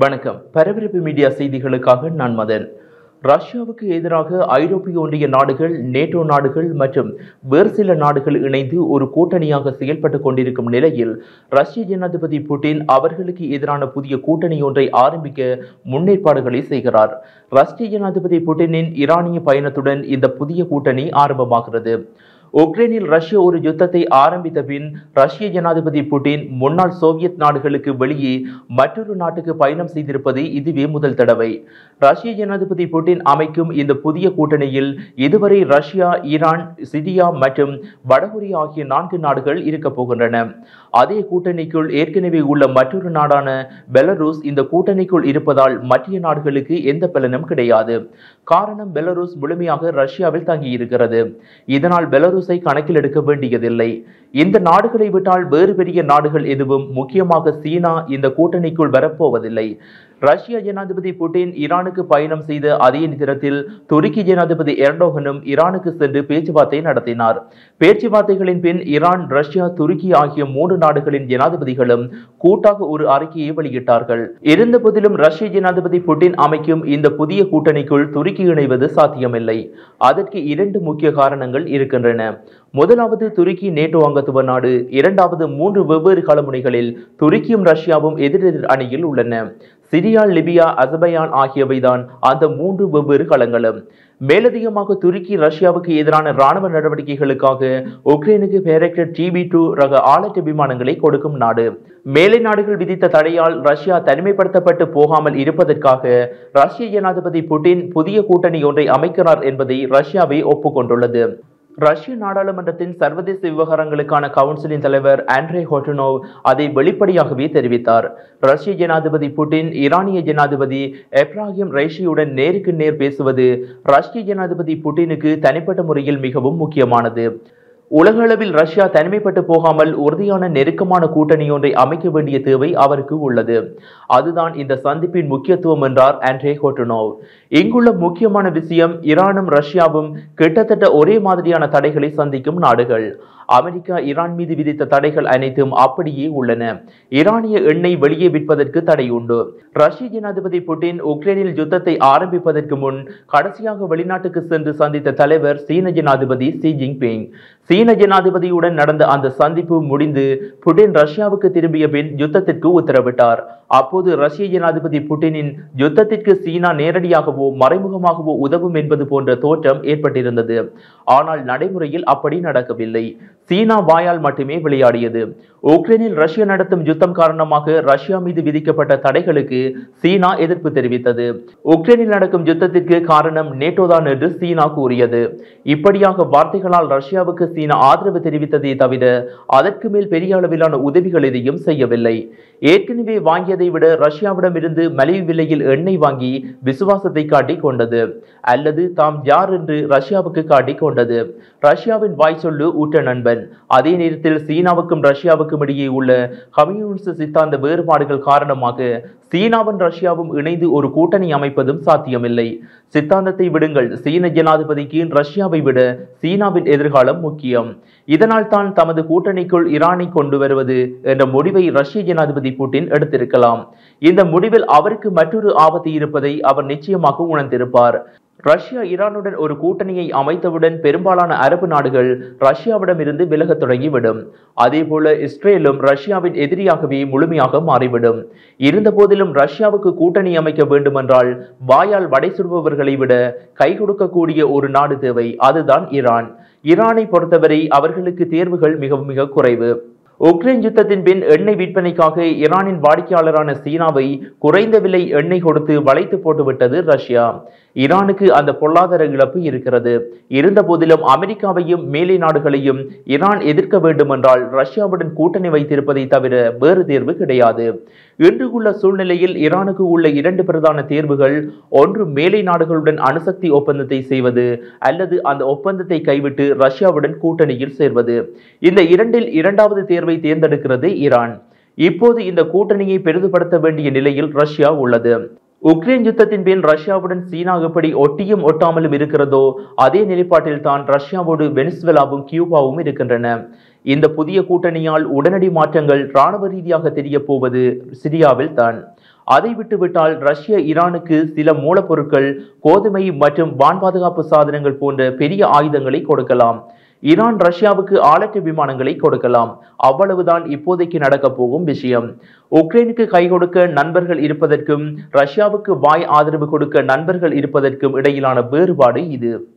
வணக்கம் பரபரப்பு மீடியா செய்திகளுக்காக நான் மதன் ரஷ்யாவுக்கு எதிராக ஐரோப்பிய ஒன்றிய நாடுகள் நேட்டோ நாடுகள் மற்றும் வேறு சில நாடுகள் இணைந்து ஒரு கூட்டணியாக செயல்பட்டுக் கொண்டிருக்கும் நிலையில் ரஷ்ய ஜனாதிபதி புட்டின் அவர்களுக்கு எதிரான புதிய கூட்டணி ஒன்றை ஆரம்பிக்க முன்னேற்பாடுகளை செய்கிறார் ரஷ்ய ஜனாதிபதி புட்டினின் ஈரானிய பயணத்துடன் இந்த புதிய கூட்டணி ஆரம்பமாகிறது உக்ரைனில் ரஷ்யா ஒரு யுத்தத்தை ஆரம்பித்த பின் ரஷ்ய ஜனாதிபதி புட்டின் முன்னாள் சோவியத் நாடுகளுக்கு வெளியே மற்றொரு நாட்டுக்கு பயணம் செய்திருப்பது இதுவே முதல் தடவை ரஷ்ய ஜனாதிபதி புட்டின் அமைக்கும் இந்த புதிய கூட்டணியில் இதுவரை ரஷ்யா ஈரான் சிரியா மற்றும் வடகொரியா ஆகிய நான்கு நாடுகள் இருக்கப் போகின்றன அதே கூட்டணிக்குள் ஏற்கனவே உள்ள மற்றொரு நாடான பெலருஸ் இந்த கூட்டணிக்குள் இருப்பதால் மற்ற நாடுகளுக்கு எந்த பலனும் கிடையாது காரணம் பெலருஸ் முழுமையாக ரஷ்யாவில் தங்கியிருக்கிறது இதனால் பெலருஸை கணக்கில் எடுக்க வேண்டியதில்லை இந்த நாடுகளை விட்டால் வேறு பெரிய நாடுகள் எதுவும் முக்கியமாக சீனா இந்த கூட்டணிக்குள் வரப்போவதில்லை ரஷ்ய ஜனாதிபதி புட்டின் ஈரானுக்கு பயணம் செய்த அதே நேரத்தில் துருக்கி ஜனாதிபதி எர்டோகனும் ஈரானுக்கு சென்று பேச்சுவார்த்தை நடத்தினார் பேச்சுவார்த்தைகளின் பின் ஈரான் ரஷ்யா துருக்கி ஆகிய மூன்று நாடுகளின் ஜனாதிபதிகளும் கூட்டாக ஒரு அறிக்கையை வெளியிட்டார்கள் இருந்த போதிலும் ரஷ்ய ஜனாதிபதி புட்டின் அமைக்கும் இந்த புதிய கூட்டணிக்குள் துருக்கி இணைவது சாத்தியமில்லை அதற்கு இரண்டு முக்கிய காரணங்கள் இருக்கின்றன முதலாவது துருக்கி நேட்டோ அங்கத்துவ நாடு இரண்டாவது மூன்று வெவ்வேறு களமுனைகளில் துருக்கியும் ரஷ்யாவும் எதிரெதிர் அணியில் உள்ளன சிரியா லிபியா அசபயான் ஆகியவைதான் அந்த மூன்று வெவ்வேறு களங்களும் மேலதிகமாக துருக்கி ரஷ்யாவுக்கு எதிரான ராணுவ நடவடிக்கைகளுக்காக உக்ரைனுக்கு பேரக்டர் டிபி டூ ரக ஆளற்ற விமானங்களை கொடுக்கும் நாடு மேலை நாடுகள் விதித்த தடையால் ரஷ்யா தனிமைப்படுத்தப்பட்டு போகாமல் இருப்பதற்காக ரஷ்ய ஜனாதிபதி புட்டின் புதிய கூட்டணி ஒன்றை அமைக்கிறார் என்பதை ரஷ்யாவே ஒப்புக்கொண்டுள்ளது ரஷ்ய நாடாளுமன்றத்தின் சர்வதேச விவகாரங்களுக்கான கவுன்சிலின் தலைவர் ஆண்ட்ரே ஹோட்டனோவ் அதை வெளிப்படையாகவே தெரிவித்தார் ரஷ்ய ஜனாதிபதி புட்டின் ஈரானிய ஜனாதிபதி எப்ராஹிம் ரைஷியுடன் நேருக்கு நேர் பேசுவது ரஷ்ய ஜனாதிபதி புட்டினுக்கு தனிப்பட்ட முறையில் மிகவும் முக்கியமானது உலகளவில் ரஷ்யா தனிமைப்பட்டு போகாமல் உறுதியான நெருக்கமான கூட்டணி ஒன்றை அமைக்க வேண்டிய தேவை அவருக்கு உள்ளது அதுதான் இந்த சந்திப்பின் முக்கியத்துவம் என்றார் ஆண்ட்ரே ஹோட்டனோவ் இங்குள்ள முக்கியமான விஷயம் ஈரானும் ரஷ்யாவும் கிட்டத்தட்ட ஒரே மாதிரியான தடைகளை சந்திக்கும் நாடுகள் அமெரிக்கா ஈரான் மீது விதித்த தடைகள் அனைத்தும் அப்படியே உள்ளன ஈரானிய எண்ணெய் வெளியே விற்பதற்கு தடை உண்டு ரஷ்ய ஜனாதிபதி புட்டின் உக்ரைனில் யுத்தத்தை ஆரம்பிப்பதற்கு முன் கடைசியாக வெளிநாட்டுக்கு சென்று சந்தித்த தலைவர் சீன ஜனாதிபதி ஷி ஜின்பிங் சீன ஜனாதிபதியுடன் நடந்த அந்த சந்திப்பு முடிந்து புட்டின் ரஷ்யாவுக்கு திரும்பிய பின் யுத்தத்திற்கு உத்தரவிட்டார் அப்போது ரஷ்ய ஜனாதிபதி புட்டினின் யுத்தத்திற்கு சீனா நேரடியாகவோ மறைமுகமாகவோ உதவும் என்பது போன்ற தோற்றம் ஏற்பட்டிருந்தது ஆனால் நடைமுறையில் அப்படி நடக்கவில்லை சீனா வாயால் மட்டுமே விளையாடியது உக்ரைனில் ரஷ்யா நடத்தும் யுத்தம் காரணமாக ரஷ்யா மீது விதிக்கப்பட்ட தடைகளுக்கு சீனா எதிர்ப்பு தெரிவித்தது உக்ரைனில் நடக்கும் யுத்தத்திற்கு காரணம் நேட்டோ தான் என்று சீனா கூறியது இப்படியாக வார்த்தைகளால் ரஷ்யாவுக்கு சீனா ஆதரவு தெரிவித்ததே தவிர அதற்கு மேல் பெரிய அளவிலான உதவிகள் எதையும் செய்யவில்லை ஏற்கனவே வாங்கியதை விட ரஷ்யாவிடமிருந்து மலிவு விலையில் எண்ணெய் வாங்கி விசுவாசத்தை காட்டிக் கொண்டது அல்லது தாம் யார் என்று ரஷ்யாவுக்கு காட்டிக் கொண்டது ரஷ்யாவின் வாய் சொல்லு ஊட்ட நண்பன் அதே நேரத்தில் சீனாவுக்கும் ரஷ்யாவுக்கும் இடையே உள்ள கம்யூனிஸ்ட் சித்தாந்த வேறுபாடுகள் காரணமாக சீனாவும் ரஷ்யாவும் இணைந்து ஒரு கூட்டணி அமைப்பதும் சாத்தியமில்லை சித்தாந்தத்தை விடுங்கள் சீன ஜனாதிபதிக்கு ரஷ்யாவை விட சீனாவின் எதிர்காலம் முக்கியம் இதனால் தான் தமது கூட்டணிக்குள் ஈரானை கொண்டு வருவது என்ற முடிவை ரஷ்ய ஜனாதிபதி புட்டின் எடுத்திருக்கலாம் இந்த முடிவில் அவருக்கு மற்றொரு ஆபத்து இருப்பதை அவர் நிச்சயமாக உணர்ந்திருப்பார் ரஷ்யா ஈரானுடன் ஒரு கூட்டணியை அமைத்தவுடன் பெரும்பாலான அரபு நாடுகள் ரஷ்யாவிடமிருந்து விலகத் தொடங்கிவிடும் அதேபோல இஸ்ரேலும் ரஷ்யாவின் எதிரியாகவே முழுமையாக மாறிவிடும் இருந்த போதிலும் ரஷ்யாவுக்கு கூட்டணி அமைக்க வேண்டுமென்றால் வாயால் வடை சுடுபவர்களை விட கை கொடுக்கக்கூடிய ஒரு நாடு தேவை அதுதான் ஈரான் ஈரானை பொறுத்தவரை அவர்களுக்கு தேர்வுகள் மிக மிக குறைவு உக்ரைன் யுத்தத்தின் பின் எண்ணெய் விற்பனைக்காக ஈரானின் வாடிக்கையாளரான சீனாவை குறைந்த விலை எண்ணெய் கொடுத்து வளைத்து போட்டுவிட்டது ரஷ்யா ஈரானுக்கு அந்த பொருளாதார இழப்பு இருக்கிறது இருந்த போதிலும் அமெரிக்காவையும் மேலை நாடுகளையும் ஈரான் எதிர்க்க வேண்டுமென்றால் ரஷ்யாவுடன் கூட்டணி வைத்திருப்பதை தவிர வேறு தேர்வு கிடையாது இன்று உள்ள சூழ்நிலையில் ஈரானுக்கு உள்ள இரண்டு பிரதான தேர்வுகள் ஒன்று மேலை நாடுகளுடன் அணுசக்தி ஒப்பந்தத்தை செய்வது அல்லது அந்த ஒப்பந்தத்தை கைவிட்டு ரஷ்யாவுடன் கூட்டணியில் சேர்வது இந்த இரண்டில் இரண்டாவது தேர்வை தேர்ந்தெடுக்கிறது ஈரான் இப்போது இந்த கூட்டணியை பெரிதுபடுத்த வேண்டிய நிலையில் ரஷ்யா உள்ளது உக்ரைன் யுத்தத்தின் பின் ரஷ்யாவுடன் சீனா எப்படி ஒட்டியும் ஒட்டாமலும் இருக்கிறதோ அதே நிலைப்பாட்டில் தான் ரஷ்யாவோடு வெனிசுவேலாவும் கியூபாவும் இருக்கின்றன இந்த புதிய கூட்டணியால் உடனடி மாற்றங்கள் இராணுவ ரீதியாக தெரிய போவது சிரியாவில் தான் அதை விட்டுவிட்டால் ரஷ்யா ஈரானுக்கு சில மூலப்பொருட்கள் கோதுமை மற்றும் வான் பாதுகாப்பு சாதனங்கள் போன்ற பெரிய ஆயுதங்களை கொடுக்கலாம் ஈரான் ரஷ்யாவுக்கு ஆளற்ற விமானங்களை கொடுக்கலாம் அவ்வளவுதான் இப்போதைக்கு நடக்க போகும் விஷயம் உக்ரைனுக்கு கை கொடுக்க நண்பர்கள் இருப்பதற்கும் ரஷ்யாவுக்கு வாய் ஆதரவு கொடுக்க நண்பர்கள் இருப்பதற்கும் இடையிலான வேறுபாடு இது